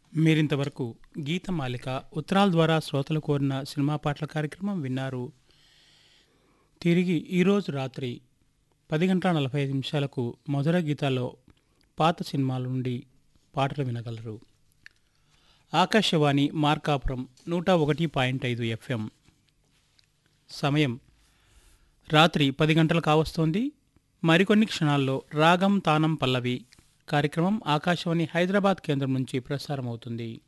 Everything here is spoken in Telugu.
మీరింతవరకు గీతమాలిక ఉత్తరాల ద్వారా శ్రోతలు కోరిన సినిమా పాటల కార్యక్రమం విన్నారు తిరిగి ఈరోజు రాత్రి పది గంటల నలభై ఐదు నిమిషాలకు మధుర గీతాల్లో పాత సినిమాల నుండి పాటలు వినగలరు ఆకాశవాణి మార్కాపురం నూట ఒకటి పాయింట్ ఐదు ఎఫ్ఎం సమయం రాత్రి పది గంటలు కావస్తోంది మరికొన్ని క్షణాల్లో రాగం తానం పల్లవి కార్యక్రమం ఆకాశవాణి హైదరాబాద్ కేంద్రం నుంచి ప్రసారమవుతుంది